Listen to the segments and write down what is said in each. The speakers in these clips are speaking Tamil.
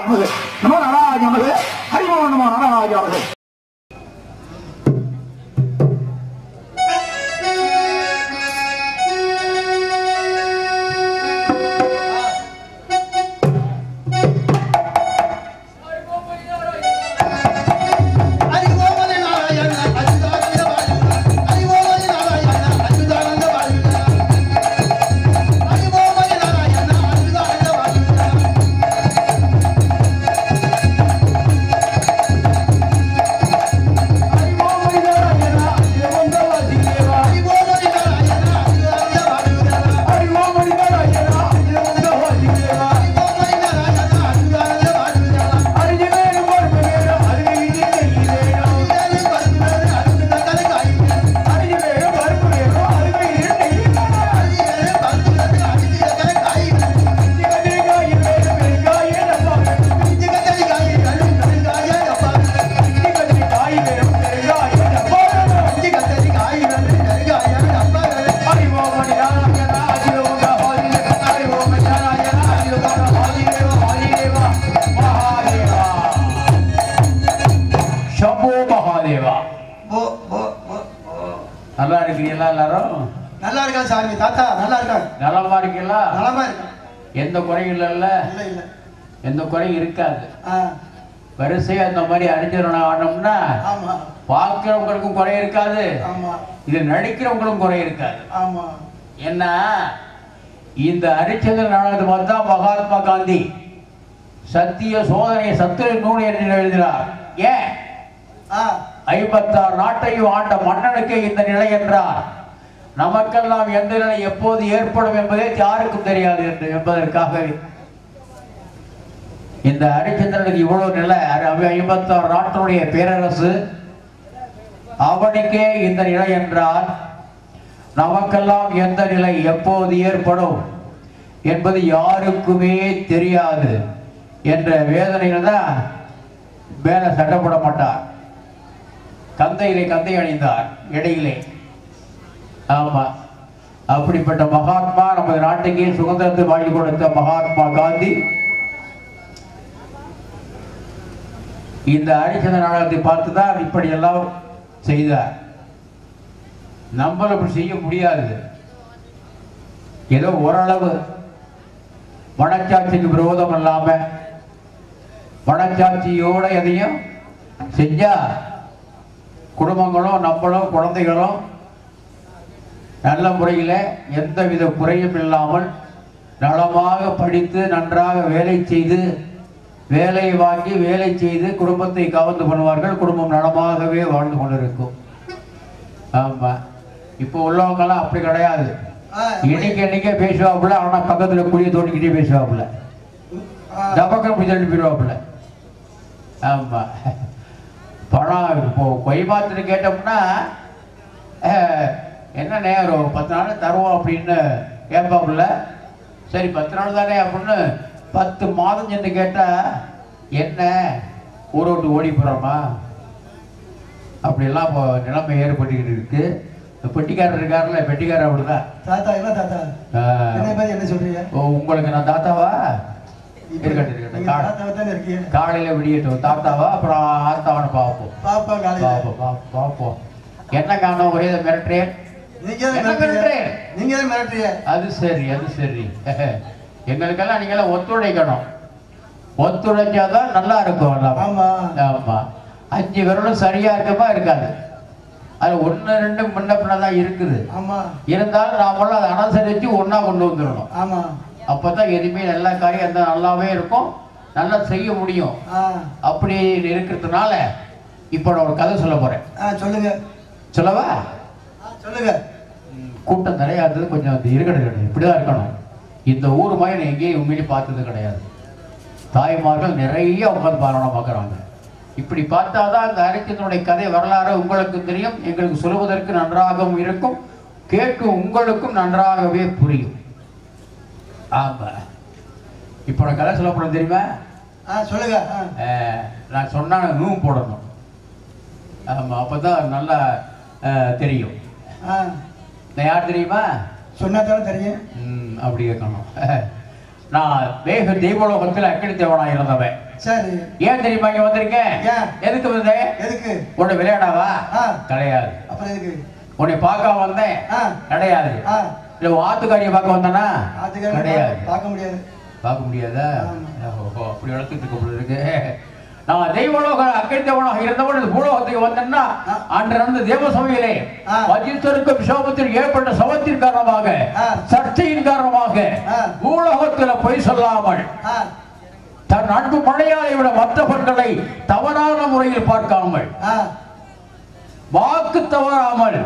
நமது நமோ நாராஜ நமது ஹரிமோ நமோ நாராஜ நமது சம்போ மகாதேவா ஓ ஓ ஓ ஓ. நல்லா இருக்கிறீங்களா எல்லாரும் நல்லா இருக்கா சாமி தாத்தா நல்லா இருக்கா நலமா இருக்கீங்களா நலமா இருக்கா எந்த குறையும் இல்லைல்ல இல்ல இல்ல எந்த குறையும் இருக்காது ஆ வரிசையா அந்த மாதிரி அறிஞரண ஆனோம்னா ஆமா பார்க்கிறவங்களுக்கும் குறை இருக்காது ஆமா இது நடிக்கிறவங்களுக்கும் குறை இருக்காது ஆமா என்ன இந்த அரிச்சந்திர நாடகத்தை பார்த்தா மகாத்மா காந்தி சத்திய சோதனை சத்திர நூல் என்று எழுதினார் ஏன் ஆ ஐம்பத்தாறு நாட்டையும் ஆண்ட மன்னனுக்கே இந்த நிலை என்றார் நமக்கெல்லாம் எந்த நிலை எப்போது ஏற்படும் என்பதே யாருக்கும் தெரியாது என்று என்பதற்காக இந்த ஹரிச்சந்திரனுக்கு இவ்வளவு நிலை அறு- ஐம்பத்தாறு நாட்டினுடைய பேரரசு அவனுக்கே இந்த நிலை என்றால் நமக்கெல்லாம் எந்த நிலை எப்போது ஏற்படும் என்பது யாருக்குமே தெரியாது என்ற வேதனையில் தான் மேலே சட்டப்பட மாட்டார் கந்தையிலே கந்தை அணிந்தார் இடையிலே ஆமா அப்படிப்பட்ட மகாத்மா நமது நாட்டுக்கே சுதந்திரத்தை வாங்கி கொடுத்த மகாத்மா காந்தி இந்த அரிச்சந்த நாடகத்தை பார்த்து தான் இப்படி எல்லாம் செய்தார் நம்மள அப்படி செய்ய முடியாது ஏதோ ஓரளவு மனச்சாட்சிக்கு விரோதம் இல்லாம மனச்சாட்சியோட எதையும் செஞ்சா குடும்பங்களும் நம்மளும் குழந்தைகளும் நல்ல முறையில் எந்தவித குறையும் இல்லாமல் நலமாக படித்து நன்றாக வேலை செய்து வேலை வாங்கி வேலை செய்து குடும்பத்தை கவர்ந்து பண்ணுவார்கள் குடும்பம் நலமாகவே வாழ்ந்து கொண்டிருக்கும் ஆமா இப்போ உள்ளவங்கெல்லாம் அப்படி கிடையாது ஆ, இன்னைக்கு இன்னைக்கே பேசுவாப்புல ஆனா பக்கத்துல குழிய தோண்டிக்கிட்டே பேசுவாப்புல ஆ, டபக்கம் இப்படி தள்ளி போயிடுவாப்புல ஆமா பணம் இப்போ கொய்மாத்துன்னு கேட்டோம்னா அஹ், என்ன நேரம் பத்து நாள் தருவோம் அப்படின்னு கேட்பாப்புல சரி பத்து நாள் தானே அப்படின்னு பத்து மாதம் சென்று கேட்டா என்ன ஊரை விட்டு ஓடி போகிறோமா அப்படியெல்லாம் இப்போ நிலைமை ஏற்பட்டுக்கிட்டு இருக்கு இந்த பெட்டிக்காரர் இருக்காருல்ல பெட்டிக்காரர் அப்படிதான் தாத்தா என்ன தாத்தா ஆஹ், என்ன பேர் என்ன சொல்றீங்க ஓ, உங்களுக்கு நான் தாத்தாவா இப்ப இருக்கட்டும், இருக்கட்டும். நீங்க காடு. தாத்தாவா தானே இருக்கீங்க காலையில விடியட்டும் தாத்தாவா அப்புறம் ஆத்தாவனை பார்ப்போம் பாப்பா காலையில பார்ப்போம் பார்ப்போம், பார்ப்போம் என்ன காணும் ஒரே இதை மிரட்டுறேன் நீங்க தான் என்ன மிரட்டுறீங்க மிரட்டுறேன்? நீங்க தான் மிரட்டுறீங்க அது சரி அது சரி எங்களுக்கெல்லாம் நீங்களாம் ஒத்துழைக்கணும் ஒத்துழைச்சாதான் நல்லா இருக்கும் எல்லாம் ஆமா ஆமா அஞ்சு விரலும் சரியா இருக்குமா இருக்காது அது ஒன்று ரெண்டு முன்ன பின்ன தான் இருக்குது ஆமா இருந்தாலும் நாமெல்லாம் அதை அனுசரித்து ஒன்றா கொண்டு வந்துடணும் ஆமா அப்போ தான் எதுவுமே நல்ல காரியம் அந்த நல்லாவே இருக்கும் நல்லா செய்ய முடியும் ஆ அப்படி இருக்கிறதுனால இப்போ நான் ஒரு கதை சொல்ல போறேன் ஆ சொல்லுங்க சொல்லவா ஆ, சொல்லுங்க கூட்டம் நிறையா இருந்தது கொஞ்சம் அது இருக்கணும் கிடையாது இப்படிதான் இருக்கணும் இந்த ஊர் மாதிரி நான் எங்கேயும் உண்மையிலே பார்த்தது கிடையாது தாய்மார்கள் நிறைய உட்காந்து பாராயணம் பார்க்குறாங்க இப்படி பார்த்தாதான் அந்த அரிக்கத்தினுடைய கதை வரலாறு உங்களுக்கு தெரியும் எங்களுக்கு சொல்வதற்கு நன்றாகவும் இருக்கும் கேட்கும் உங்களுக்கும் நன்றாகவே புரியும் ஆமா இப்போ நான் கதை சொல்ல போறேன் தெரியுமா ஆ சொல்லுங்க ஆ அஹ், நான் சொன்னா நூ போடணும் ஆமாம் அப்போ தான் நல்லா அஹ், தெரியும் ஆ நான் யார் தெரியுமா சொன்னா தானே தெரியும் ம், அப்படி இருக்கணும் நான் வேக தெய்வலோகத்தில் அக்கினி தேவனா இருந்தவன் சரி ஏன் தெரியுமா இங்க வந்திருக்கேன் ஏன்? எதுக்கு வந்தேன் எதுக்கு உன்னை விளையாடாவா ஆ. கிடையாது அப்புறம் எதுக்கு உன்னை பார்க்க வந்தேன் ஆ. கிடையாது ஆ இல்ல உன் ஆத்துக்காரியை பார்க்க வந்தனா அதுக்காக கிடையாது பார்க்க முடியாது பார்க்க முடியாதா ஆமா. ஓஹோ அப்படி வளர்த்துட்டு இருக்க போல இருக்கு நான் தெய்வலோக அக்கறை தேவனாக இருந்தவன் இந்த பூலோகத்துக்கு வந்தேன்னா ஆ. அன்று நடந்த தேவ சபையிலே ஆ. வஜித்தருக்கும் சோபத்தில் ஏற்பட்ட சவத்தின் காரணமாக ஆ. சர்ச்சையின் காரணமாக ஆ. பூலோகத்தில் பொய் சொல்லாமல் ஆ தன் அன்பு மழையாலை விட மற்ற பெண்களை தவறான முறையில் பார்க்காமல் ஆ வாக்கு தவறாமல்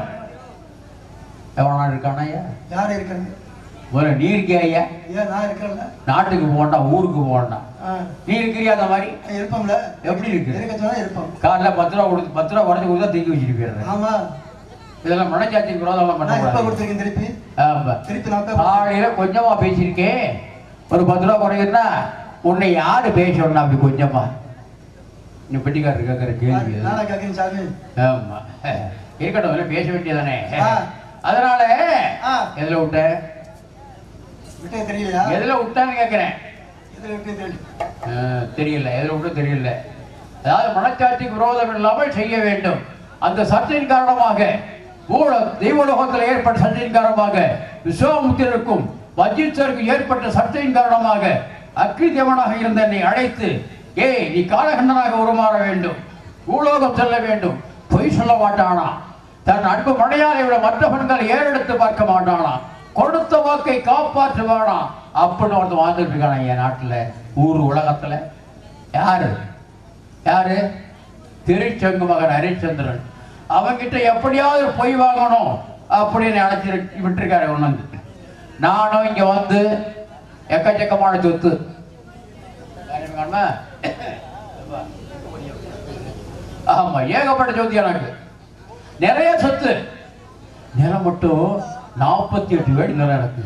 எவனா இருக்கானா ஐயா யார் இருக்காங்க ஒரு நீ இருக்கியா ஐயா ஏன் நான் இருக்கிறேன்ல நாட்டுக்கு போகண்டா ஊருக்கு போகண்டா ஆ நீ இருக்கிறியா அந்த மாதிரி இருப்போம்ல எப்படி இருக்கு? இருக்க சொன்னா இருப்போம் காலைல பத்து ரூபா கொடுத்து பத்து ரூபா குறைஞ்சு கொடுத்தா தூக்கி வச்சுட்டு போயிடுறேன் ஆமா இதெல்லாம் மனச்சாட்சிக்கு விரோதம்லாம் நான் இப்ப பண்ணக்கூடாது கொடுத்துருக்கேன் திருப்பி ஆமா திருப்பி நான் இப்ப காலையில கொஞ்சமா பேசியிருக்கேன் ஒரு பத்து ரூபா குறையுதுன்னா உன்னை யாரு பேசணும்னா அப்படி கொஞ்சமா நீ பெட்டிக்காரர் கேட்கிற கேள்வி அது. நானா கேட்கிறேன் சாமி ஆமா இருக்கட்டும் இதெல்லாம் பேச வேண்டியதானே ஆ. அதனால ஆ. எதுல விட்ட விட்டே தெரியலையா எதுல விட்டான்னு கேட்கிறேன் இதுல விட்டே தெரியல ஆ, தெரியல எதுல விட்டு தெரியல அதாவது மனச்சாட்சிக்கு விரோதம் இல்லாமல் செய்ய வேண்டும் அந்த சர்ச்சையின் காரணமாக ஊழ தெய்வலோகத்தில் ஏற்பட்ட சர்ச்சையின் காரணமாக விஸ்வாமுத்திரருக்கும் வஜித்தருக்கும் ஏற்பட்ட சர்ச்சையின் காரணமாக அக்னி தேவனாக இருந்த என்னை அழைத்து ஏய் நீ காலகண்டனாக உருமாற வேண்டும் பூலோகம் செல்ல வேண்டும் பொய் சொல்ல மாட்டானா தன் அன்பு மழையாலை விட மற்ற பெண்கள் ஏறெடுத்து பார்க்க மாட்டானா கொடுத்த வாக்கை காப்பாற்றுவானா அப்படின்னு ஒருத்தன் வாழ்ந்துட்டு இருக்கானா என் நாட்டுல ஊர் உலகத்துல யாரு யாரு திருச்செங்கு மகன் ஹரிச்சந்திரன் அவன்கிட்ட எப்படியாவது பொய் வாங்கணும் அப்படின்னு அழைச்சி விட்டுருக்காரு ஒன்று வந்து நானும் இங்க வந்து எக்கச்சக்கமான சொத்து யாருமே காணுமா? ஆமா ஏகப்பட்ட சொத்து எனக்கு நிறைய சொத்து நிலம் மட்டும் நாற்பத்தி எட்டு வேடி நிலம் எனக்கு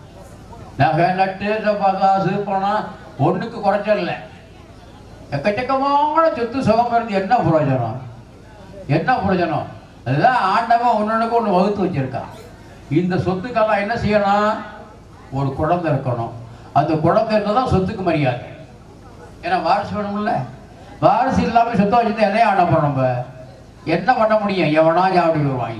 நகை நட்டு சப்பா, காசு பணம் ஒண்ணுக்கு குறைச்சல் இல்லை எக்கச்சக்கமான சொத்து சுகம் இருந்து என்ன பிரயோஜனம் என்ன பிரயோஜனம் அதுதான் ஆண்டவன் ஒன்னொன்னுக்கு ஒன்று வகுத்து வச்சிருக்கான் இந்த சொத்துக்கெல்லாம் என்ன செய்யணும் ஒரு குழந்தை இருக்கணும் அந்த குழந்தை இருந்தால் தான் சொத்துக்கு மரியாதை ஏன்னா வாரிசு வேணும்ல வாரிசு இல்லாமல் சொத்தை வச்சுட்டு எதையும் ஆட போறோம் நம்ம என்ன பண்ண முடியும் எவனா சாப்பிட்டு வாங்கி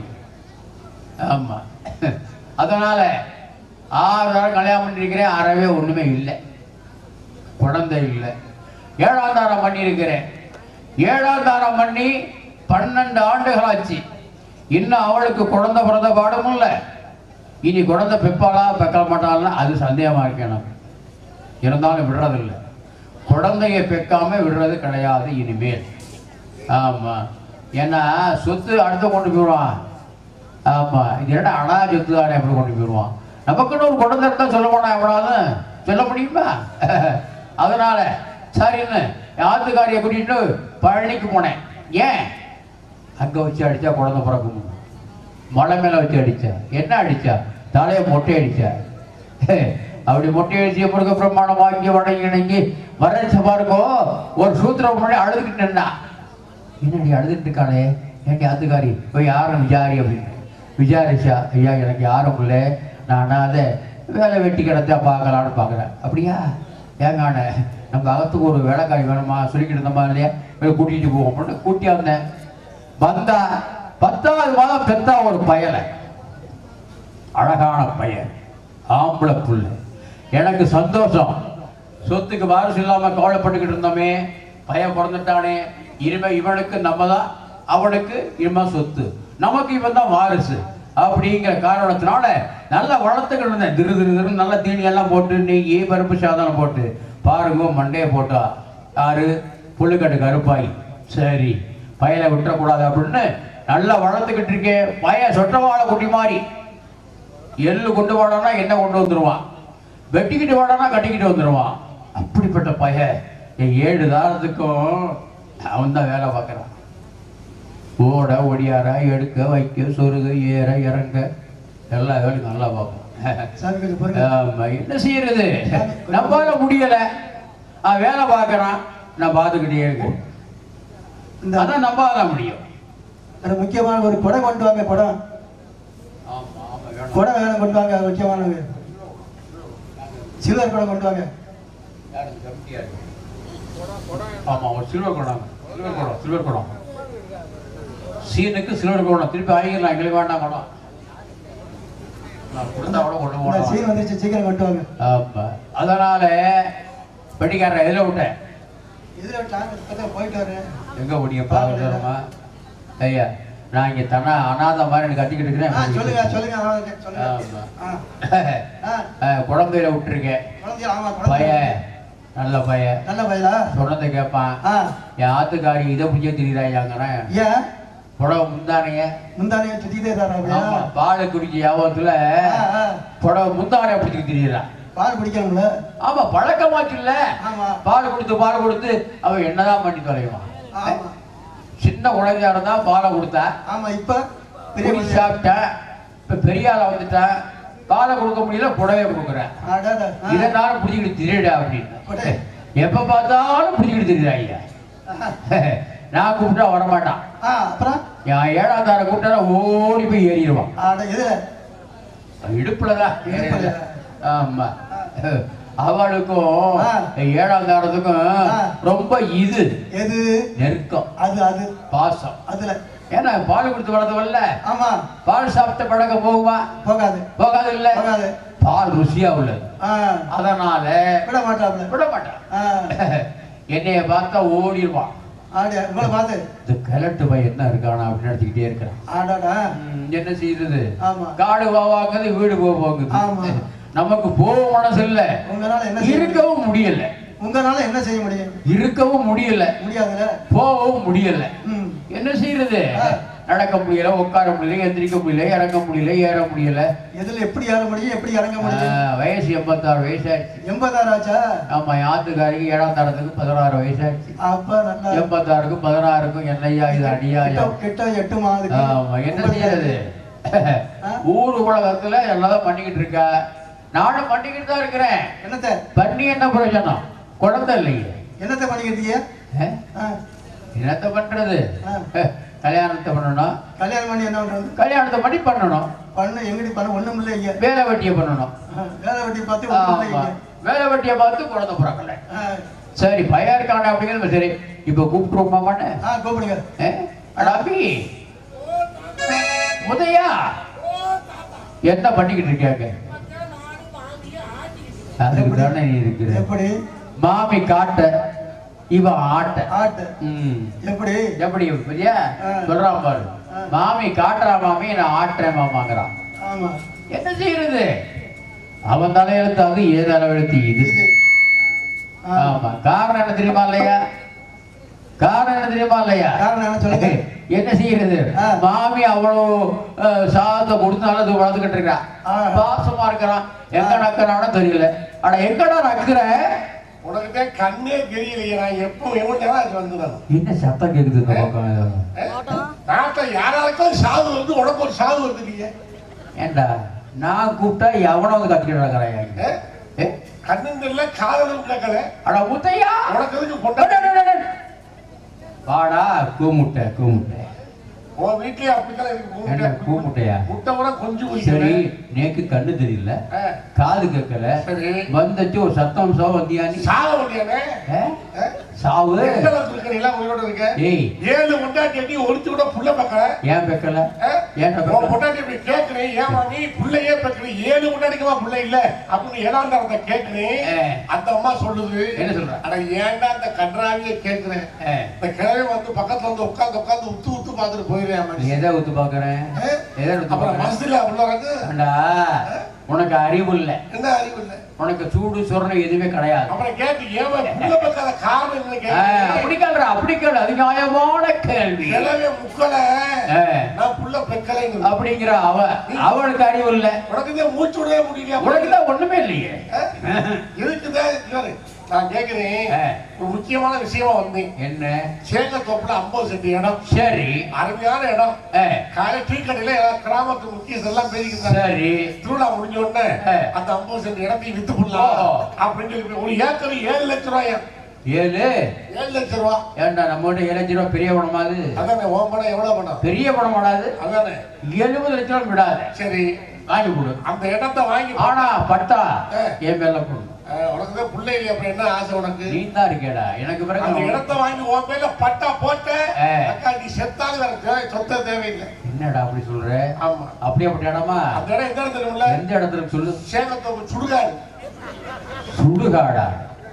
ஆமா அதனால ஆறு வாரம் கல்யாணம் பண்ணிருக்கிறேன் அறவே ஒண்ணுமே இல்லை குழந்தை இல்லை ஏழாம் தாரம் பண்ணியிருக்கிறேன் ஏழாம் தாரம் பண்ணி பன்னெண்டு ஆண்டுகள் ஆச்சு இன்னும் அவளுக்கு குழந்தை பிறந்த பாடும் இல்லை இனி குழந்தை பெப்பாளா பெக்க மாட்டாளா அது சந்தேகமா இருக்கு எனக்கு இருந்தாலும் விடுறதில்லை குழந்தைய பெக்காம விடுறது கிடையாது இனிமேல் ஆமா ஏன்னா சொத்து அடுத்து கொண்டு போயிடுவான் ஆமா இது என்ன அனா சொத்து தானே எப்படி கொண்டு போயிடுவான் நமக்குன்னு ஒரு குழந்தை இருந்தா சொல்ல போனா எவ்வளவு சொல்ல முடியுமா அதனால சரின்னு என் ஆத்துக்காரியை கூட்டிட்டு பழனிக்கு போனேன் ஏன் அங்க வச்சு அடிச்சா குழந்தை பிறக்கும் மலை மேல வச்சு அடிச்சா என்ன அடிச்சா தலையை மொட்டை அடிச்சா அப்படி மொட்டை அடிச்சு பிறகு பிரமாணம் வாங்கி வடங்கி இணங்கி வரச்ச பாருங்கோ ஒரு சூத்திரம் முன்னாடி அழுதுகிட்டு நின்னா என்னடி அழுதுட்டு இருக்காளே ஏன்டி ஆத்துக்காரி போய் யாரும் விசாரி அப்படின்னு விசாரிச்சா ஐயா எனக்கு யாரும் இல்லை நான் அதை வேலை வெட்டி கிடத்தா பார்க்கலான்னு பார்க்குறேன் அப்படியா ஏங்கான நம்ம அகத்துக்கு ஒரு வேலைக்காரி வேணுமா சொல்லிக்கிட்டு இருந்தோமா இல்லையா போய் கூட்டிகிட்டு போவோம் அப்படின்னு கூட்டி வந்தேன் வந்தா பத்தாவது மாதம் பெத்தா ஒரு பயலை அழகான பையன் ஆம்பளை புள்ள எனக்கு சந்தோஷம் சொத்துக்கு வாரிசு இல்லாம கவலைப்பட்டுக்கிட்டு இருந்தோமே பையன் பிறந்துட்டானே இனிமே இவனுக்கு நம்ம தான் அவனுக்கு இவன் சொத்து நமக்கு இவன் தான் வாரிசு அப்படிங்கிற காரணத்தினால நல்லா வளர்த்துக்கிட்டு இருந்தேன் திரு திரு திரு நல்ல தீனி எல்லாம் போட்டு நெய் பருப்பு சாதனம் போட்டு பாருங்க மண்டையை போட்டா யாரு புல்லுக்கட்டு கருப்பாய் சரி பயலை விட்டுறக்கூடாது அப்படின்னு நல்லா வளர்த்துக்கிட்டு இருக்கேன் பையன் சொட்டவாழை குட்டி மாதிரி எள்ளு கொண்டு வாடானா என்ன கொண்டு வந்துருவான் வெட்டிக்கிட்டு வாடானா கட்டிக்கிட்டு வந்துருவான் அப்படிப்பட்ட பையன் என் ஏழு தாரத்துக்கும் அவன் தான் வேலை பார்க்குறான் ஓட ஒடியார எடுக்க வைக்க சொருக ஏற இறங்க எல்லா வேலையும் நல்லா பார்ப்போம் சாமி கொஞ்சம் பொறுங்க ஆமா, என்ன செய்யறது நம்மளால முடியல அவன் வேலை பார்க்கறான் நான் பார்த்துக்கிட்டே இருக்கேன் இந்த அதான் நம்பாத முடியும் ஒரு முக்கியமான ஒரு குடை கொண்டு வாங்க குடம் ஆமா ஆமா வேணும் குடை வேணும் கொண்டு வாங்க அது முக்கியமானது சில்வர் குடம் கொண்டு வாங்க ஆமா ஒரு சில்வர் குடம் சில்வர் குடம் சில்வர் குடம் சீனுக்கு சில்வர் குடம் திருப்பி வாங்கிக்கலாம் எங்களுக்கு வேண்டாம் குடம் நான் கொடுத்தா கூட கொண்டு இந்த சீன் போனோம் வந்துருச்சு சீக்கிரம் கொண்டு வாங்க ஆமா அதனால பெட்டிக்காரன் எதில் விட்டேன் இதுல டாங்க இப்பதான் போயிட்டு வரேன் எங்க முடிய பாருமா ஐயா நான் இங்க தனா அனாதை மாதிரி எனக்கு கத்திக்கிட்டு ஆ, சொல்லுங்க இருக்கிறேன் சொல்லுங்க ஆ, சொல்லுங்க ஆமா. ஆ, ஆ, அஹ், குழந்தையில விட்டுருக்கேன் குழந்தையா ஆமா குழந்தை பையன் நல்ல பையன் நல்ல பையலா சொன்னதை கேட்பான் ஆ என் ஆத்துக்காரி இதை பிடிச்ச திரியிறாங்கிறேன் ஏன் புடவை முந்தானைய முந்தானே சுத்திட்டே தாரா அப்படியா ஆமா பால் குடிக்க யாபத்துல ஆ, ஆ. புடவை முந்தானைய பிடிச்சி திரியிறான் பால் குடிக்கணும்ல ஆமா பழக்கமாச்சுல்ல ஆமா பால் கொடுத்து பால் கொடுத்து அவன் என்னதான் பண்ணி தொலைவான் ஆமா சின்ன குழந்தையா இருந்தா பாலை கொடுத்தா ஆமா இப்ப பெரிய குடி குழந்தை. சாப்பிட்டேன் இப்ப பெரிய ஆளா வந்துட்டேன் பாலை கொடுக்க முடியல புடவைய கொடுக்குறேன் அடடா, ஆ. இதனால பிடிச்சிக்கிட்டு திரிடா அப்படின்னு புடவை. எப்ப பார்த்தாலும் பிடிச்சிக்கிட்டு திரிடா ஐயா ஆஹா. நான் கூப்பிட்டா வரமாட்டான் ஆ அப்புறம் என் ஏழாம் தார கூப்பிட்டா ஓடி போய் ஏறிடுவான் அட எதுல இடுப்புலதான் இடுப்புல. ஆமா அவளுக்கும் ஆ. ஏழாம் தாரத்துக்கும் ஆ. ரொம்ப இது எது நெருக்கம் அது அது பாசம் அதுல ஏன்னா பால் கொடுத்து வளர்த்தவல்ல ஆமா பால் சாப்பிட்ட பழக்கம் போகுமா போகாது போகாது இல்ல போகாது பால் ருசியா உள்ளது ஆ அதனால விட மாட்டாப்ல விட மாட்டான் ஆ என்னைய பார்த்தா ஓடிடுவான் ஆடி உங்களை பார்த்து இந்த கிழட்டு பையன் என்ன இருக்கானா அப்படின்னு நினைச்சுக்கிட்டே இருக்கிறான் ஆடாடா ம், என்ன செய்யுது ஆமா காடு போவாங்குது வீடு ஆமா. போவாங்குது நமக்கு போக மனசு இல்ல உங்களால என்ன செய்ய முடியும்? இருக்கவும் முடியல உங்களால என்ன செய்ய முடியும் இருக்கவும் முடியல முடியாதுல்ல போகவும் முடியல ம் என்ன செய்யறது ஆ. நடக்க முடியல உட்கார முடியல எந்திரிக்க முடியல இறங்க முடியல ஏற முடியல எதுல எப்படி ஏற முடியும் எப்படி இறங்க ஆ, முடியும் வயசு எண்பத்தாறு வயசாச்சு எண்பதாறு ஆச்சா ஆமா என் ஆத்துக்காரிக்கு ஏழாம் தரத்துக்கு பதினாறு வயசாச்சு அப்ப நல்லா எண்பத்தாறுக்கும் பதினாறுக்கும் என்னையா இது அடியாயா கிட்ட- கிட்ட எட்டு மாதத்துக்கு ஆமா என்ன செய்யறது ஊர் உலகத்துல எல்லாரும் பண்ணிக்கிட்டு இருக்க நானும் பண்ணிக்கிட்டு தான் இருக்கிறேன் என்னத்த பண்ணி என்ன பிரயோஜனம் குழந்தை இல்லையே என்னத்த பண்ணிக்கிறீங்க அஹ், ஆ, என்னத்த பண்றது ஆ. அஹ், கல்யாணத்தை பண்ணணும் கல்யாணம் பண்ணி என்ன பண்றது கல்யாணத்தை பண்ணி பண்ணணும் பண்ணு எங்கடி பண்ண ஒண்ணும் இல்லை இங்க வேலை வெட்டியை பண்ணணும் ஆ, வேலை வெட்டி பார்த்து ஒண்ணும் இல்லை ஆமா இங்க வேலை வெட்டியை பார்த்து குழந்தை பிறக்கல ஆ, சரி பையன் இருக்கானே அப்படிங்கிறது சரி இப்ப கூப்பிட்டுருமா பண்ண ஆ கூப்பிடுங்க அடாபி முதையா என்ன பண்ணிக்கிட்டு இருக்காங்க அதுக்கு தானே நீ இருக்கிற எப்படி மாமி காட்ட இவன் ஆட்ட ஆட்டு ம் எப்படி எப்படி பெரியா ஆ. சொல்றான் பாரு ஆ. மாமி காட்டுறா மாமி நான் ஆட்டுறேன் மாமாங்கிறான் ஆமா என்ன செய்யறது அவன் தலையெழுத்து அது ஏ தலையெழுத்து இது இது ஆ, ஆமா காரணம் என்ன தெரியுமா இல்லையா காரணம் என்ன தெரியுமா இல்லையா காரணம் என்ன சொல்லுங்க என்ன செய்யறது ஆ. மாமி அவ்வளவு அஹ், சாதத்தை கொடுத்தாலும் அது வளர்த்துக்கிட்டு இருக்கிறான் ஆ. பாசமா இருக்கிறான் எங்க நக்கறானோ தெரியல ஆனா எங்கடா நக்குற உனக்கு தான் கண்ணே தெரியலையே நான் எப்போ எவ்வளவு நேரம் ஆச்சு வந்துதான் என்ன சத்தம் கேக்குது இந்த பக்கம் நாட்டில் யாராருக்கும் சாவு வந்து உனக்கு ஒரு சாவு வருது இல்லையே ஏண்டா நான் கூப்பிட்டா எவனோ வந்து கத்திக்கிட்டு ஏ? ஏ கண்ணும் தெரியல காதலும் கேட்கல அட முத்தையா உனக்கு எதுக்கு டே, பொண்டாட்டி டே, டே, டே. வாடா கூமுட்டை கூமுட்டை உன் வீட்லயே அப்படித்தான் இருக்கு என்ன கூமுட்டையா முட்டை கூட கொஞ்சம் சரி குடிக்கல நேக்கு கண்ணு தெரியல ஆ, காது கேட்கல சரி வந்துச்சு ஒரு சத்தம் சோ வந்தியா நீ சாக முடியானே ஏ? சாவு எந்த அளவுக்கு இருக்கிறீங்களா உயிரோட இருக்க ஏய் ஏழு முண்டாட்டி அடி ஒருத்தி கூட புள்ள பக்கல ஏன் வைக்கல ஏன்டா உன் வைக்கல? பொண்டாட்டி இப்படி கேட்கிறேன் ஏமா நீ புள்ளையே பெக்கிறேன் ஏழு முன்னாடிக்குமா புள்ள இல்ல அப்படின்னு ஏழாந்தாரத்தை கேட்கிறேன் ஏ. அந்த அம்மா சொல்லுது என்ன சொல்ற? அட ஏன்டா அந்த கன்றாவிய கேட்கிறேன் ஏ, இந்த கிழமை வந்து பக்கத்துல வந்து உட்கார்ந்து உட்கார்ந்து உத்து உத்து பார்த்துட்டு போயிருவேன் நீ மனுஷன். எதை ஊத்து பாக்குறேன் ஏ? எதை ஊத்து அப்புறம் பாக்குறேன் மனசுல உள்ளவங்க ஏண்டா உனக்கு அறிவு இல்ல என்ன அறிவு இல்ல உனக்கு சூடு சொரணை எதுவுமே கிடையாது அப்புறம் கேட்டு ஏமா புள்ள பக்காத காரணம் என்ன ஆ, கேட்டு அப்படி கேள்ற அப்படி கேளு அது நியாயமான கேள்வி கிழமை முக்கல ஆ, நான் புள்ள பெக்கலைங்க அப்படிங்கிற அவ அவளுக்கு அறிவு இல்ல உனக்கு தான் மூச்சு விடவே முடியலையா உனக்கு தான் ஒண்ணுமே இல்லையே இருக்குதான் இவரு. நான் கேக்குறேன் ஆ. ஒரு முக்கியமான விஷயமா வந்தேன் என்ன சேங்கத்தோப்புல ஐம்பது சென்ட் இடம் சரி அருமையான இடம் ஆ, காலை டீ கடையில கிராமத்து முக்கியஸ் எல்லாம் பேசிக்கிட்டாங்க சரி திருவிழா முடிஞ்ச உடனே ஆ. அந்த ஐம்பது சென்ட் இடத்தையும் வித்து போடலாம் ஓ. அப்படின்னு சொல்லி ஒரு ஏக்கர் ஏழு லட்சம் ரூபாயா ஏழு ஏழு லட்சம் ரூபா ஏண்டா நம்ம கிட்ட ஏழு லட்சம் ரூபா பெரிய பணமா அது அதானே ஓன் பணம் எவ்வளவு பணம் பெரிய பணம் படாது அதானே எழுபது லட்சம் ரூபா விடாத சரி வாங்கி கொடு அந்த இடத்தை வாங்கி ஆனா பட்டா ஆ. என் மேல போடணும் அஹ், உனக்கு தான் பிள்ளை இல்லையா அப்புறம் என்ன ஆசை உனக்கு நீ தான் இருக்கேடா எனக்கு அந்த பிறகு இடத்த வாங்கி உன் பேர்ல பட்டா போட்ட ஆ. அக்கா நீ செத்தாலும் வேற தேவை- சொத்த தேவையில்லை என்னடா அப்படி சொல்ற ஆமா அப்படி அப்படி இடமா அந்த இடம் எந்த இடத்துல தெரியுமில்ல எந்த இடத்துல சொல்லு சேலத்தோப்பு சுடுகாடு சுடுகாடா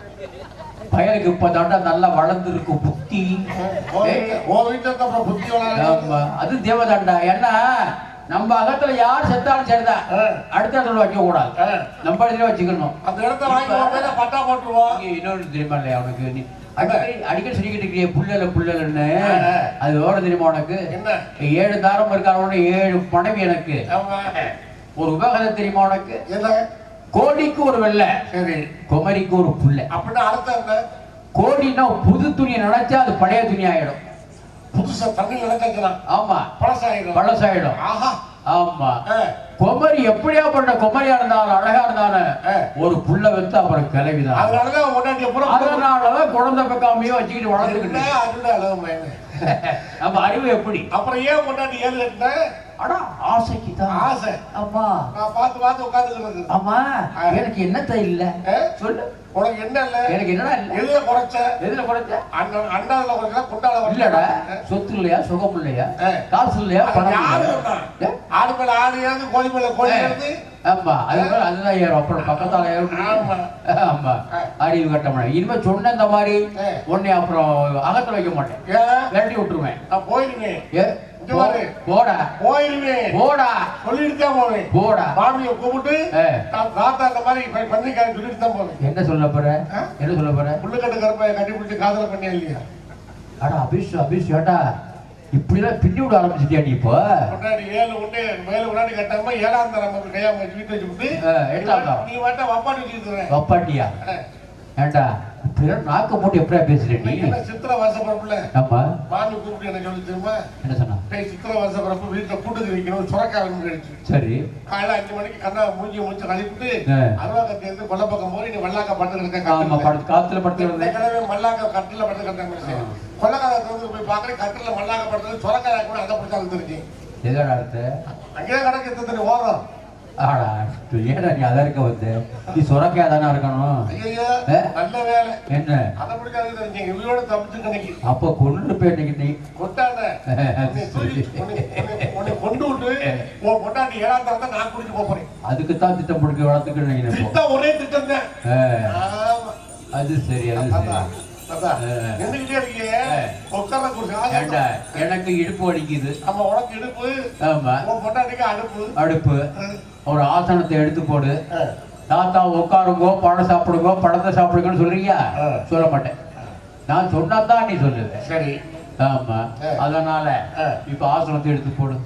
பயலுக்கு இப்பதாண்டா நல்லா வளர்ந்துருக்கு புத்தி உன் ஏய், வீட்டுல- உன் வீட்டுல தான் அப்புறம் புத்தி வளராது. ஆமா, அது தேவதாண்டா ஏன்னா நம்ம அகத்துல யார் செத்தாலும் சரிதான் ஆ. அடுத்த இடத்துல வைக்க கூடாது ஆ. நம்ம இடத்துல வச்சுக்கணும் அந்த இடத்த வாங்கி உன் பேர்ல பட்டா போட்டுருவோம் இங்க இன்னொரு தெரியுமா இல்லையா உனக்கு நீ அடிக்கடி அடிக்கடி சொல்லிக்கிட்டு இருக்கியே புள்ளல புள்ளலன்னு ஆ. அது விவரம் தெரியுமா உனக்கு என்ன ஏழு தாரம் இருக்கான ஏழு மனைவி எனக்கு ஆமா ஒரு உபகதம் தெரியுமா உனக்கு என்ன கோடிக்கு ஒரு வெள்ளை சரி குமரிக்கு ஒரு புள்ள அப்படின்னா அர்த்தம் என்ன கோடின்னா புது துணியை நினைச்சா அது பழைய துணி ஆயிடும் புதுசா தண்ணி நினைக்கலாம் ஆமா பழசாயிரும் பழசாயிடும் ஆஹா ஆமா ஆ. குமரி எப்படியா பண்ண குமரியா இருந்தாலும் அழகா இருந்தாலும் ஆ. ஒரு புள்ள வைத்து அப்புறம் கிளவிதான் அதனாலதான் முன்னாடி அப்புறம் அதனாலதான் குழந்தை பக்காமையோ வச்சுக்கிட்டு வளர்ந்துக்கிட்டு அதுல அழகு மயனே. நம்ம அறிவு எப்படி அப்புறம் ஏன் முன்னாடி ஏழு கட்டினேன் அடா ஆசைக்கு தான் ஆசை ஆமா நான் பார்த்து பார்த்து உட்காந்துக்கிறது ஆமா ஆ. எனக்கு என்னத்த இல்ல ஆ? சொல்லு உனக்கு என்ன இல்ல எனக்கு என்னடா இல்ல எதுல குறைச்ச எதுல குறைச்ச அண்ணன் அண்ணாதுல குறைச்சா குண்டால குறைச்சா? இல்லடா சொத்து இல்லையா சுகம் இல்லையா ஆ. காசு இல்லையா அது பணம் யாரு இல்லையா சொன்னா? ஏ? ஆடு மேல ஆடு ஏறுது கோழி மேல கோழி ஏறுது ஆமா அது மேல அதுதான் ஏறும் அப்புறம் பக்கத்தால ஏறும் ஆமா. ஆமா ஆ. அறிவு கட்ட மாட்டேன் இனிமே சொன்ன இந்த மாதிரி ஆ. உன்னை அப்புறம் அகத்துல வைக்க மாட்டேன் ஏன் விரட்டி விட்டுருவேன் நான் போயிருவேன் ஏ இங்க பாரு. போடா போயிருவேன் போடா சொல்லிட்டு தான் போவேன் போடா மாமியை கூப்பிட்டு ஆ. நான் தாத்தா இந்த மாதிரி இப்ப பண்ணிக்காரு சொல்லிட்டு தான் போவேன் என்ன சொல்ல போற ஆ? என்ன சொல்ல போற புள்ளுக்கட்டு கருப்பை கட்டி பிடிச்சி காதல பண்ணியா இல்லையா அடா அபிஷ் அபிஷ் ஏட்டா இப்படிலாம் பின்னி விட ஆரம்பிச்சிட்டியா நீ இப்போ முன்னாடி ஏழு உண்டு மேல முன்னாடி கட்டாம ஏழாம் தரம் நமக்கு கையா வீட்டு வச்சு விட்டு ஆ, எட்டாம் தரம். நீ வாட்ட வப்பாட்டி வச்சுக்கிறேன் வப்பாட்டியா ஏண்டா இப்படிலாம் நாக்க போட்டு எப்படியா பேசுற நீ என்ன சித்திர வருஷப்பிறப்புல ஆமா மாமி கூப்பிட்டு என்ன சொல்லி தெரியுமா என்ன சொன்னா டேய் சித்திர வருஷப்பிறப்பு வீட்டுல கூட்டுக்கு வைக்கணும் சுரக்காய் வேணும் கழிச்சு சரி காலையில அஞ்சு மணிக்கு கண்ணா மூஞ்சி முடிச்சு கழிப்பிட்டு ஆ. அருவா கத்தி எடுத்து கொல்ல பக்கம் போய் நீ வல்லாக்க பட்டு ஆமா கிடக்க படுத்து காத்துல படுத்து இருந்தேன் கிழமை மல்லாக்க கட்டில பட்டு கிடக்க கொல்லக்கார வந்து போய் பாக்குறேன் கட்டில மல்லாக்க படுத்தது சுரக்காய் கூட அதை பிடிச்சா வந்துருச்சு எதடா அடுத்த அங்கேயே கிடக்கு எத்தனை ஓரம் ஆடா ஏடா நீ அதான் இருக்க வந்து நீ சுரக்காய் தானே இருக்கணும் ஐயோ ஆ? நல்ல வேலை என்ன அதை பிடிக்காது தெரிஞ்சீங்க இவரோட தப்பிச்சு கிடைக்கு அப்ப கொண்டு போயிட்டீங்க நீ கொட்டாத உன்னை தூக்கி- உன்னை- உன்னை- உன்னை கொண்டு விட்டு உன் கொண்டாடி ஏழாம் தரம் தான் நான் குடிச்சு போப் போறேன் அதுக்கு தான் திட்டம் பிடிக்க வளர்த்துக்கிட்டு இப்போ திட்டம் ஒரே திட்டம் தான் ஆ, ஆமா. அது சரி அது அதான், சரி அதான். ஆ. நின்னுக்கிட்டே இருக்கீங்க ஆ. உட்கார்ற குடிச்சு ஏண்டா எனக்கு இடுப்பு வலிக்குது நம்ம உனக்கு இடுப்பு ஆமா உன் பொண்டாட்டிக்கு அடுப்பு அடுப்பு ஒரு ஆசனத்தை எடுத்து போடு ஆ. தாத்தா உட்காருங்கோ பழம் சாப்பிடுங்கோ பழத்தை சாப்பிடுங்கன்னு சொல்றியா ஆ. சொல்ல மாட்டேன் நான் சொன்னா தான் நீ சொல்லுவ சரி ஆமா ஆ. அதனால ஆ. இப்ப ஆசனத்தை எடுத்து போடு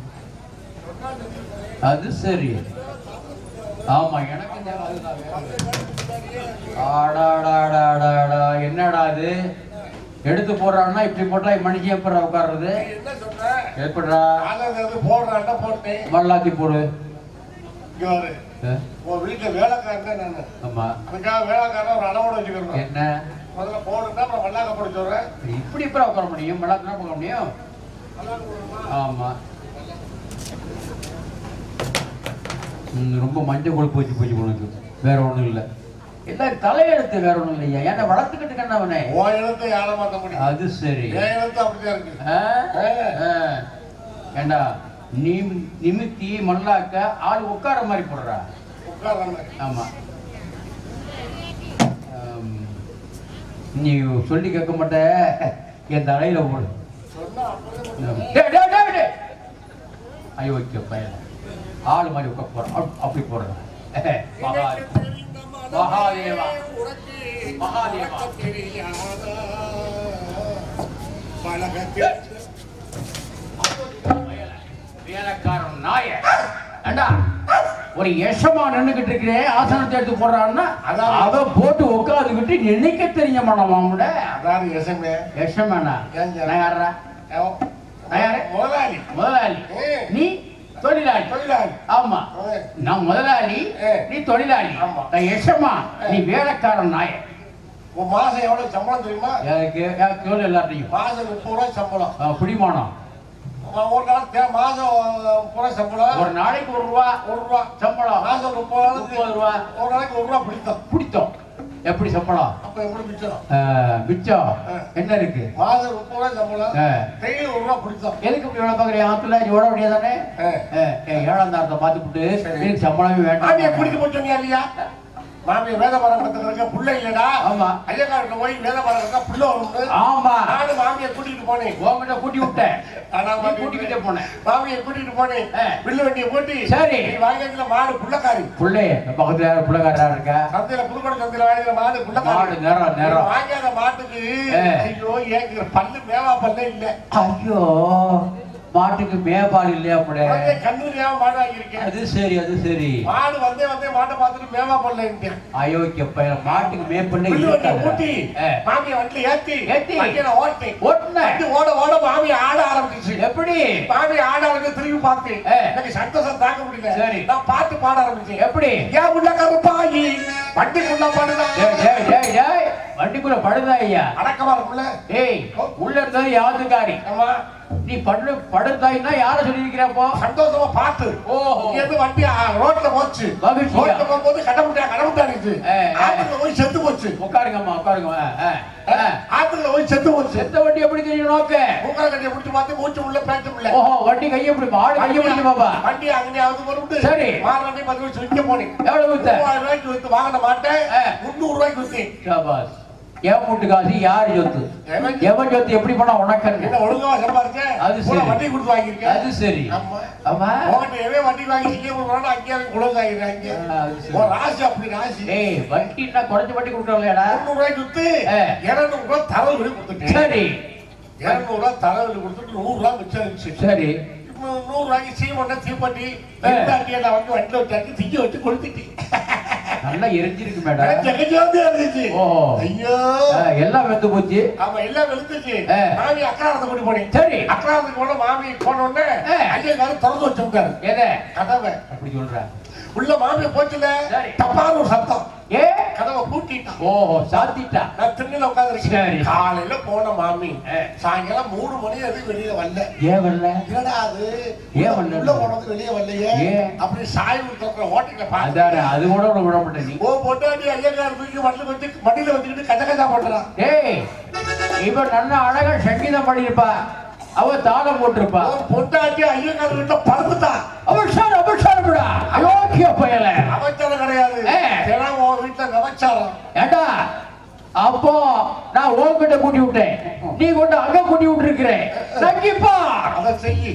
அது சரி ஆமா எனக்கு ஞாபகம் அதுதான் வேற. ஆடாடாடாடாடா என்னடா இது எடுத்து போடுறான்னா இப்படி போட்டா மனுஷன் எப்படா உட்கார்றது நீ என்ன சொல்ற எப்படிடா காலையில இருந்து போடுறான்டா போட்டேன் மல்லாத்தி போடு இங்க பாரு ஆ, உன் வீட்டுல வேலைக்காரன் தான் நானு ஆமா அதுக்காக வேலைக்காரன் ஒரு அளவோட வச்சுக்கிறோம் என்ன முதல்ல போடுன்னா அப்புறம் மல்லாக்க போட சொல்றேன் இப்படி எப்படா உட்கார முடியும் மல்லாத்தி தான் போட முடியும் ஆமா ம், ரொம்ப மஞ்சள் கொழுப்பு வச்சு போச்சு உனக்கு வேற ஒண்ணும் இல்ல எல்லாம் தலையெழுத்து வேற ஒண்ணும் இல்லையா ஏன்னா வளர்த்துக்கிட்டு கண்ணவனே உன் எழுத்தை யாரை மாத்த முடியும் அது சரி என் எழுத்து அப்படிதான் இருக்கு ஆ? ஆ. ஏண்டா நீ நிமித்தி மல்லாக்க ஆள் உட்கார மாதிரி போடுறா உட்கார்றாங்க ஆமா ஆம். நீ சொல்லி கேட்க மாட்ட என் தலையில போடு சொன்னா அப்படியே டேய், டேய், டேய், டேய். அயோக்கிய பையன் ஆள் மாதிரி உட்கார போறான் அப்~ அப்படி போடுறான் மகா- மகாதேவா. மகாதேவா. வேலைக்காரன் நாய ஏண்டா ஒரு எஷமா நின்னுகிட்டு இருக்கிறேன் ஆசனத்தை எடுத்து போடுறான்னா அதான். அவ போட்டு உட்காந்துக்கிட்டு நினைக்க தெரிஞ்ச மாட்டோம் அதான் எசமே எஷமானா ஏன் சார்? நான் யாரா நான் யாரு? முதலாளி முதலாளி ஏய். நீ தொழிலாளி தொழிலாளி ஆமா ஏய். நான் முதலாளி ஏ. நீ தொழிலாளி ஆமா. நான் எஷமா நீ வேலைக்காரன் நாய உன் மாசம் எவ்வளவு சம்பளம் தெரியுமா எனக்கு எனக்கு எவ்வளவு எல்லாத்தையும் மாசம் முப்பது ரூபாய் சம்பளம் ஆ, பிடிமானம் ஒரு நாள் தே- மாசம் முப்பது ரூபாய் சம்பளம் ஒரு நாளைக்கு ஒரு ரூபா ஒரு ரூபா சம்பளம் மாசம் முப்பது முப்பது ரூபா ஒரு நாளைக்கு ஒரு ரூபா பிடித்தம் பிடித்தோம் எப்படி சம்பளம் அப்ப எப்படி மிச்சம் ஆ, மிச்சம் ஆ. என்ன இருக்கு மாதம் முப்பது ரூபாய் சம்பளம் ஆ. டெய்லி ஒரு ரூபா பிடிச்சோம் எதுக்கு இப்படி வேலை பார்க்குறீங்க ஆத்துல நீ ஓட வேண்டியதானே ஆ. ஏழாம் தாரத்தை பார்த்துட்டு சரி. எனக்கு சம்பளமே மாமியை வேண்டாம் குடிக்க போய் சொன்னியா இல்லையா மாமியை வேத பாடம் கத்துக்கிறதுக்கு புள்ள இல்லடா ஆமா. ஐயக்காரங்க போய் வேத பாடம் கத்தா புள்ள வரும் ஆமா நானும் மாமியை கூட்டிட்டு போனேன் உங்ககிட்ட கூட்டி விட்டேன் ஆனா நீ கூட்டிக்கிட்டே போனேன் மாமியை கூட்டிட்டு போனேன் ஆ. வில்லு வண்டியை போட்டு சரி. நீ வாங்கியதுல மாடு புள்ளக்காரி பிள்ளை பக்கத்துல யாரும் பிள்ளைக்காரா இருக்கா சந்தையில புதுக்கோட்டை சந்தையில வாங்கின மாடு புள்ளக்காரி மாடு நேரம் நேரம் வாங்கியாத மாட்டுக்கு ஆ. ஐயோ ஏங்குற பல்லு மேவா பல்லே இல்ல ஐயோ மாட்டுக்கு மேபால் இல்லையா உடனே அப்படியே கண்ணூரியாவ மாடு வாங்கியிருக்கேன் அது சரி அது சரி மாடு வந்தே வந்தே மாட்டை பார்த்துட்டு மேவா பல்லேன்ட்டேன் அயோக்கிய பையன் மாட்டுக்கு மேப்பண்ணே வில்லு வண்டியை ஊட்டி ஏ. மாமியை வண்டியில ஏத்தி ஏத்தி. வண்டியில ஓட்டி ஓட்டுன வண்டி ஓட ஓட மாமி ஆட ஆரம்பிச்சிச்சு எப்படி மாமி ஆட ஆரம்பிச்சு திரும்பி பார்த்தேன் ஏ. எனக்கு சந்தோஷம் தாங்க முடியல சரி. நான் பாட்டு பாட ஆரம்பிச்சேன் எப்படி ஏன் உள்ள கருப்பாயி வண்டிக்குள்ள பாடுதா டேய், டேய், டேய், டேய், வண்டிக்குள்ள படுதா ஐயா அடக்கமா இருக்கும்ல ஏய் உள்ள இருந்தது யாதுக்காரி ஆமா நீ படு படுத்தாயின்னா யார சொல்லியிருக்கிறப்போ சந்தோஷமா பாத்து ஓஹோ. இங்க இருந்து வண்டி ஆ, ரோட்ல போச்சு மகிழ்ச்சியா? ரோட்ல போகும்போது கடமுட்டா கடமுட்டா இருந்துச்சு ஏ, ஏ. ஆத்துல போய் செத்து போச்சு உட்காருங்கம்மா உட்காருங்க ஆ, ஆ, ஆ. ஆத்துல போய் செத்து போச்சு செத்த வண்டி எப்படி தெரியும் நோக்கு மூக்கால கட்டியை பிடிச்சு பார்த்து மூச்சு உள்ள பேச்சு உள்ள ஓஹோ வண்டி கையை பிடி ஆடு கையை பிடிச்சு பாப்பா வண்டி அங்கேயாவது போட்டு சரி. மாறு வண்டி பத்து வச்சு விற்க போனேன் எவ்வளவு வித்த மூவாயிரம் ரூபாய்க்கு வித்து வாங்கின மாட்டேன் ஆ. முந்நூறு ரூபாய்க்கு வித்தேன் ஷாபாஸ் என் வீட்டு காசு யார் சொத்து எவன் எவன் சொத்து எப்படி பண்ணா உனக்கு என்ன ஒழுங்கா சம்பாதிச்சேன் அது கூட சரி. வண்டி கொடுத்து வாங்கியிருக்கேன் அது சரி ஆமா ஆமா உன்கிட்ட எவன் வண்டி வாங்கி சிங்க போடுறானோ அங்கேயே அவன் குழந்தை ஆகிடுறாங்க ஆ, அது சரி. உன் ராசி அப்படி ராசி ஏய் வண்டின்னா குறைஞ்ச வண்டி கொடுக்குறோம்லடா முந்நூறு ரூபாய்க்கு வித்து ஆ. இருநூறு ரூபாய் தரவு கொடுத்துட்டேன் சரி இருநூறு ரூபாய் தரவு கொடுத்துட்டு நூறு ரூபாய் மிச்சம் இருந்துச்சு சரி இப்போ நூறு ரூபாய்க்கு சீமண்ண தீப்பட்டி ஆ. எந்தாட்டியில வந்து வண்டியில வச்சாச்சு திங்க வச்சு கொளுத்திட்டேன் நல்லா எரிஞ்சிருக்கு மேடம் ஜெகஜோதியா இருந்துச்சு ஓ. ஐயோ ஆ, எல்லாம் வெந்து போச்சு ஆமா எல்லாம் வெளுத்துச்சு ஆ. மாமி அக்கறாரத்தை கூட்டி போனேன் சரி அக்கறாரத்துக்கு போன மாமி போன உடனே ஆ. ஐயங்காரு திறந்து வச்சுட்டாரு எதை கதவை அப்படி சொல்ற உள்ள மாமி போச்சுல சரி. தப்பான ஒரு சத்தம் ஏ கதவை பூட்டிட்டான் ஓஹோ சாத்திட்டா நான் திண்ணில உட்காந்துருக்கேன் சரி. காலையில போன மாமி ஆ. சாயங்காலம் மூணு மணி வரைக்கும் வெளியில வரல ஏன் வரல என்னடா அது ஏன் வரல? உள்ள போனது வெளியே வரலையே ஏன்? அப்படி சாய்வு திறக்கிற ஓட்டையில அதானே பாத்து அது கூட உனக்கு விட மாட்டேன் நீ ஓ பொட்டாட்டி ஐயங்கார் தூக்கி மண்ணில் வச்சு மடியில வச்சுக்கிட்டு கஜ கஜா பண்றான் ஏய் இவன் நல்ல அழகா சங்கீதம் பாடியிருப்பா அவ தாளம் போட்டிருப்பா ஓ பொட்டாட்டி ஐயங்கார் கிட்ட படுத்துட்டான் அவசாரம் அவசாரம்டா அயோக்கிய பயல அவச்சாரம் கிடையாது ஏ. தினம் உன் வீட்டுல கவச்சாரம் ஏண்டா அப்போ நான் உன்கிட்ட கூட்டி விட்டேன் நீ கொண்டு அங்க கூட்டி விட்டுருக்கிற நங்கிப்பா அதை செய்யி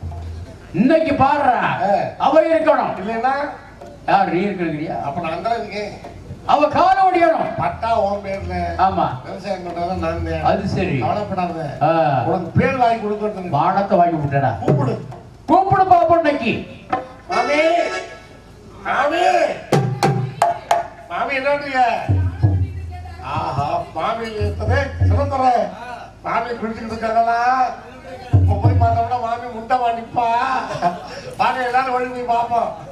இன்னைக்கு பாடுறா ஆ. அவ இருக்கணும் இல்லைன்னா யார் நீ இருக்கிறியா அப்ப நான் தான் இருக்கேன் அவ கால ஓடியணும் பட்டா உன் பேர்ல ஆமா விவசாயம் பண்றதா நான் தான். அது சரி கவலைப்படாத ஆ. உனக்கு பேர் வாங்கி கொடுக்கறது வானத்தை வாங்கி விட்டடா கூப்பிடு கூப்பிடு பாப்போம் இன்னைக்கு மாமி மாமி மாமி என்னன்றீங்க ஆஹா மாமி இருக்குது சிறந்தர மாமி குடிச்சுக்கிட்டு இருக்காங்களா இப்ப போய் பார்த்தோம்னா மாமி முண்டை மாட்டிப்பா வாங்க எல்லாரும் ஒழுங்கி போய் பார்ப்போம்